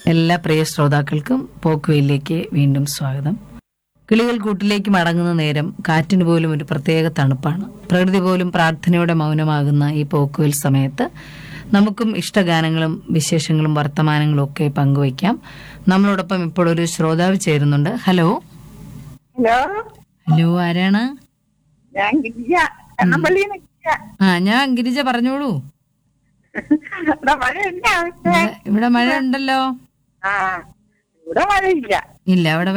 എല്ലാ പ്രിയ ശ്രോതാക്കൾക്കും പോക്കുവയിലേക്ക് വീണ്ടും സ്വാഗതം കിളികൾ കൂട്ടിലേക്ക് മടങ്ങുന്ന നേരം കാറ്റിന് പോലും ഒരു പ്രത്യേക തണുപ്പാണ് പ്രകൃതി പോലും പ്രാർത്ഥനയോടെ മൗനമാകുന്ന ഈ പോക്കുവൽ സമയത്ത് നമുക്കും ഇഷ്ടഗാനങ്ങളും വിശേഷങ്ങളും വർത്തമാനങ്ങളും ഒക്കെ പങ്കുവയ്ക്കാം നമ്മളോടൊപ്പം ഇപ്പോൾ ഒരു ശ്രോതാവ് ചേരുന്നുണ്ട് ഹലോ ഹലോ ഹലോ ആരാണ് ഞാൻ ഗിരിജ എണ്ണപ്പള്ളിയിൽ നിൽക്കുക ആ ഞാൻ ഗിരിജ പറഞ്ഞോളൂ ഇവിടെ മഴ ഉണ്ട് ഇവിടെ- ഇവിടെ മഴ ഉണ്ടല്ലോ ആ ഇവിടെ മഴയില്ല ഇല്ല അവിടെ